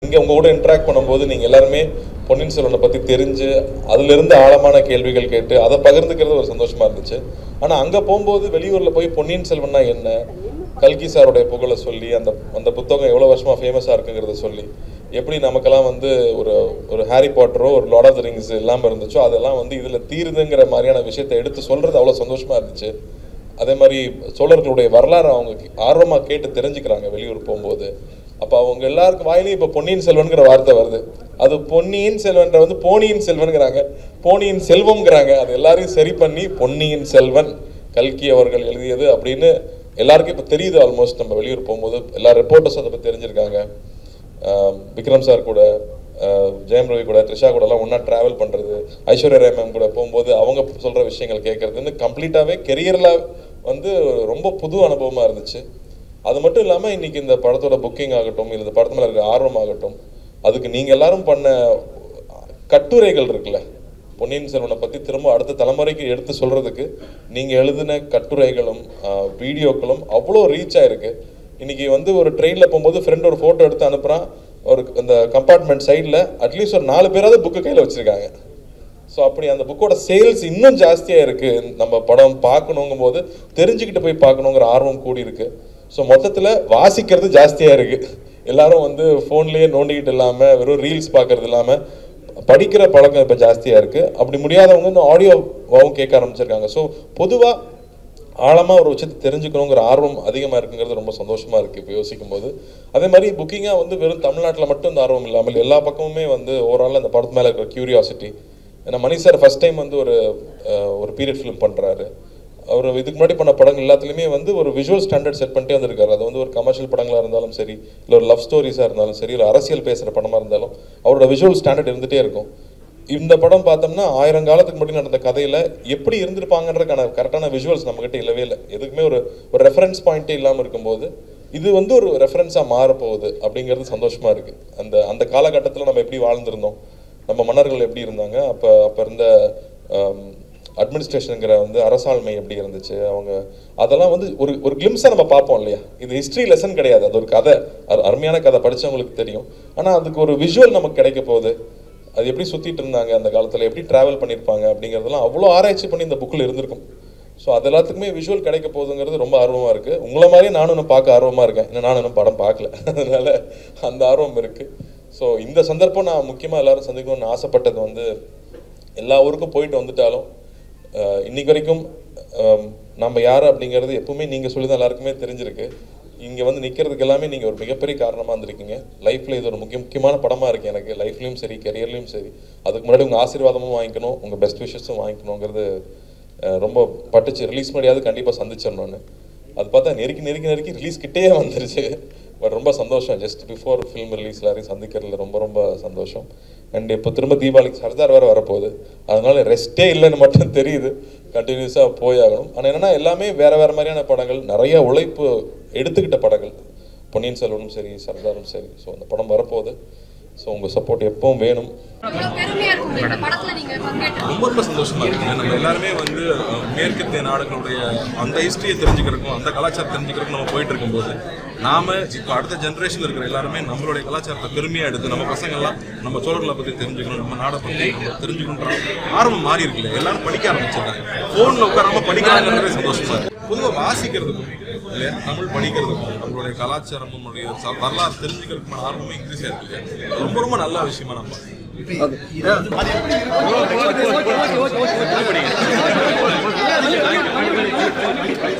இங்கே உங்க கூட இன்ட்ராக்ட் பண்ணும்போது நீங்கள் எல்லாருமே பொன்னியின் செல்வனை பற்றி தெரிஞ்சு அதிலிருந்து ஆழமான கேள்விகள் கேட்டு அதை பகிர்ந்துக்கிறது ஒரு சந்தோஷமா இருந்துச்சு ஆனால் அங்கே போகும்போது வெளியூரில் போய் பொன்னியின் செல்வன்னா என்ன கல்கி சாருடைய புகழை சொல்லி அந்த அந்த புத்தகம் எவ்வளோ வருஷமா ஃபேமஸாக இருக்குங்கிறத சொல்லி எப்படி நமக்கெல்லாம் வந்து ஒரு ஒரு ஹாரி பாட்டரோ ஒரு லார்ட் ஆஃப் த ரிங்ஸ் இல்லாமல் இருந்துச்சோ அதெல்லாம் வந்து இதில் தீருதுங்கிற மாதிரியான விஷயத்தை எடுத்து சொல்கிறது அவ்வளோ சந்தோஷமா இருந்துச்சு அதே மாதிரி சோழர்களுடைய வரலாறு அவங்க ஆர்வமாக கேட்டு தெரிஞ்சுக்கிறாங்க வெளியூர் போகும்போது அப்போ அவங்க எல்லாருக்கும் வாயிலையும் இப்போ பொன்னியின் செல்வன்கிற வார்த்தை வருது அது பொன்னியின் செல்வன்ற வந்து போனியின் செல்வன்கிறாங்க போனியின் செல்வம்ங்கிறாங்க அது எல்லாரையும் சரி பண்ணி பொன்னியின் செல்வன் கல்கி அவர்கள் எழுதியது அப்படின்னு எல்லாருக்கும் இப்போ தெரியுது ஆல்மோஸ்ட் நம்ம வெளியூர் போகும்போது எல்லா ரிப்போர்ட்டர்ஸும் அதை பற்றி தெரிஞ்சிருக்காங்க ஆஹ் விக்ரம் சார் கூட ஆஹ் ஜெயம் ரவி கூட த்ரிஷா கூட எல்லாம் ஒன்றா ட்ராவல் பண்ணுறது ஐஸ்வர்யா ராய் மேம் கூட போகும்போது அவங்க சொல்கிற விஷயங்கள் கேட்குறதுன்னு கம்ப்ளீட்டாகவே கெரியரில் வந்து ரொம்ப புது அனுபவமாக இருந்துச்சு அது மட்டும் இல்லாமல் இன்னைக்கு இந்த படத்தோட புக்கிங் ஆகட்டும் இல்லை இந்த படத்து மேலே இருக்க ஆர்வம் ஆகட்டும் அதுக்கு நீங்கள் எல்லாரும் பண்ண கட்டுரைகள் இருக்குல்ல பொன்னியின் செல்வனை பற்றி திரும்ப அடுத்த தலைமுறைக்கு எடுத்து சொல்கிறதுக்கு நீங்கள் எழுதின கட்டுரைகளும் ஆஹ், வீடியோக்களும் அவ்வளோ ரீச் ஆயிருக்கு இன்னைக்கு வந்து ஒரு ட்ரெயினில் போகும்போது ஃப்ரெண்ட் ஒரு ஃபோட்டோ எடுத்து அனுப்புகிறான் ஒரு அந்த கம்பார்ட்மெண்ட் சைடில் அட்லீஸ்ட் ஒரு நாலு பேராவது புக்கு கையில் வச்சுருக்காங்க ஸோ அப்படி அந்த புக்கோட சேல்ஸ் இன்னும் ஜாஸ்தியாக இருக்குது நம்ம படம் பார்க்கணுங்கும் போது தெரிஞ்சுக்கிட்டு போய் பார்க்கணுங்கிற ஆர்வம் கூடி இருக்கு ஸோ மொத்தத்தில் வாசிக்கிறது ஜாஸ்தியாக இருக்குது எல்லாரும் வந்து ஃபோன்லேயே நோண்டிக்கிட்டு இல்லாமல் வெறும் ரீல்ஸ் பார்க்கறது இல்லாமல் படிக்கிற பழக்கம் இப்போ ஜாஸ்தியாக இருக்குது அப்படி முடியாதவங்க இந்த ஆடியோவாகவும் கேட்க ஆரம்பிச்சிருக்காங்க ஸோ பொதுவாக ஆழமாக ஒரு விஷயத்தை தெரிஞ்சுக்கணுங்கிற ஆர்வம் அதிகமாக இருக்குங்கிறது ரொம்ப சந்தோஷமாக இருக்குது இப்போ யோசிக்கும் போது அதே மாதிரி புக்கிங்காக வந்து வெறும் தமிழ்நாட்டில் மட்டும் இந்த ஆர்வம் இல்லாமல் எல்லா பக்கமுமே வந்து ஓவரால் அந்த படத்து மேலே இருக்கிற கியூரியாசிட்டி ஏன்னா மணி சார் ஃபர்ஸ்ட் டைம் வந்து ஒரு அஹ், ஒரு பீரியட் ஃபிலிம் பண்ணுறாரு அவர் இதுக்கு முன்னாடி பண்ண படங்கள் எல்லாத்துலேயுமே வந்து ஒரு விஷுவல் ஸ்டாண்டர்ட் செட் பண்ணிட்டே வந்திருக்காரு அது வந்து ஒரு கமர்ஷியல் படங்களாக இருந்தாலும் சரி இல்லை ஒரு லவ் ஸ்டோரிஸாக இருந்தாலும் சரி இல்லை அரசியல் பேசுகிற படமாக இருந்தாலும் அவரோட விஷுவல் ஸ்டாண்டர்ட் இருந்துகிட்டே இருக்கும் இந்த படம் பார்த்தோம்னா ஆயிரம் காலத்துக்கு முன்னாடி நடந்த கதையில எப்படி இருந்திருப்பாங்கன்றதுக்கான கரெக்டான விஷுவல்ஸ் நம்மகிட்ட இல்லவே இல்லை எதுக்குமே ஒரு ஒரு ரெஃபரன்ஸ் பாயிண்டே இல்லாமல் இருக்கும்போது இது வந்து ஒரு ரெஃபரன்ஸாக மாறப்போகுது அப்படிங்கிறது சந்தோஷமா இருக்கு அந்த அந்த காலகட்டத்தில் நம்ம எப்படி வாழ்ந்திருந்தோம் நம்ம மன்னர்கள் எப்படி இருந்தாங்க அப்போ அப்போ இருந்த அட்மினிஸ்ட்ரேஷனுங்கிற வந்து அரசாண்மை எப்படி இருந்துச்சு அவங்க அதெல்லாம் வந்து ஒரு ஒரு கிளிம்ஸாக நம்ம பார்ப்போம் இல்லையா இது ஹிஸ்ட்ரி லெசன் கிடையாது அது ஒரு கதை அரு- அருமையான கதை படிச்சவங்களுக்கு தெரியும் ஆனால் அதுக்கு ஒரு விஷுவல் நமக்கு கிடைக்க போகுது அது எப்படி சுத்திட்டு இருந்தாங்க அந்த காலத்துல எப்படி டிராவல் பண்ணியிருப்பாங்க அப்படிங்கிறதெல்லாம் அவ்வளோ ஆராய்ச்சி பண்ணி இந்த புக்கில் இருந்திருக்கும் ஸோ அது எல்லாத்துக்குமே விஷுவல் கிடைக்க போகுதுங்கிறது ரொம்ப ஆர்வமா இருக்கு உங்களை மாதிரியே நானும் இன்னும் பார்க்க ஆர்வமா இருக்கேன் இன்னும் நானும் இன்னும் படம் பார்க்கல அதனால அந்த ஆர்வம் இருக்கு ஸோ இந்த சந்தர்ப்பம் நான் முக்கியமாக எல்லாரும் சந்திக்கணும்னு ஆசைப்பட்டது வந்து எல்லா ஊருக்கும் போயிட்டு வந்துட்டாலும் அஹ், இன்னைக்கு வரைக்கும் அஹ், நம்ம யார் அப்படிங்கிறது எப்பவுமே நீங்கள் சொல்லி தான் எல்லாருக்குமே தெரிஞ்சிருக்கு இங்கே வந்து நிற்கிறதுக்கு எல்லாமே நீங்கள் ஒரு மிகப்பெரிய காரணமாக இருந்திருக்கீங்க லைஃப்பில் இது ஒரு முக்கிய முக்கியமான படமாக இருக்குது எனக்கு லைஃப்லையும் சரி கெரியர்லையும் சரி அதுக்கு முன்னாடி உங்கள் ஆசீர்வாதமும் வாங்கிக்கணும் உங்கள் பெஸ்ட் விஷஸும் வாங்கிக்கணுங்கிறது அஹ், ரொம்ப பட்டுச்சு ரிலீஸ் முடியாது கண்டிப்பாக சந்திச்சிடணும்னு அது பார்த்தா நெருக்கி நெருக்கி நெருக்கி ரிலீஸ் கிட்டே வந்துருச்சு பட் ரொம்ப சந்தோஷம் ஜஸ்ட் பிஃபோர் ஃபிலிம் ரிலீஸ் எல்லாரையும் சந்திக்கிறதுல ரொம்ப ரொம்ப சந்தோஷம் அண்ட் இப்போ திரும்ப தீபாவளிக்கு சர்தார் வேறு வரப்போகுது அதனால ரெஸ்ட்டே இல்லைன்னு மட்டும் தெரியுது கண்டினியூஸாக போயாகணும் ஆனால் என்னன்னா எல்லாமே வேற வேற மாதிரியான படங்கள் நிறைய உழைப்பு எடுத்துக்கிட்ட படங்கள் பொன்னியின் செல்வனும் சரி சர்தாரும் சரி ஸோ அந்த படம் வரப்போகுது ஸோ உங்கள் சப்போர்ட் எப்பவும் வேணும் இவ்வளவு பெருமையா இருக்கும் இந்த படத்துல நீங்க பங்கேற்று ரொம்ப ரொம்ப சந்தோஷமா இருக்குங்க நம்ம எல்லாருமே வந்து அஹ், மேற்கத்திய நாடுகளுடைய அந்த ஹிஸ்டரியை தெரிஞ்சுக்கிறதுக்கும் அந்த கலாச்சாரம் தெரிஞ்சுக்கிறதுக்கும் நம்ம போயிட்டு இருக்கும்போது நாம இப்போ அடுத்த ஜென்ரேஷன்ல இருக்கிற எல்லாருமே நம்மளுடைய கலாச்சாரத்தை பெருமையா எடுத்து நம்ம பசங்க எல்லாம் நம்ம சோழர்களை பத்தி தெரிஞ்சுக்கணும் நம்ம நாடை பத்தி நம்ம தெரிஞ்சுக்கணுன்ற ஆர்வம் மாறி இருக்குல்ல எல்லாரும் படிக்க ஆரம்பிச்சிருக்காங்க போன்ல உட்காராம படிக்கிறாங்கன்றதே சந்தோஷமா இருக்கு பொதுவாக வாசிக்கிறதுக்கும் இல்லையா தமிழ் படிக்கிறதுக்கும் நம்மளுடைய கலாச்சாரமும் நம்மளுடைய ச- வரலாறு தெரிஞ்சுக்கிறதுக்கான ஆர்வமே இன்க்ரீஸ் ஆயிருக்கு இல்லையா? அது ரொம்ப ரொம்ப நல்ல விஷயமா நம்ம okay okay okay okay okay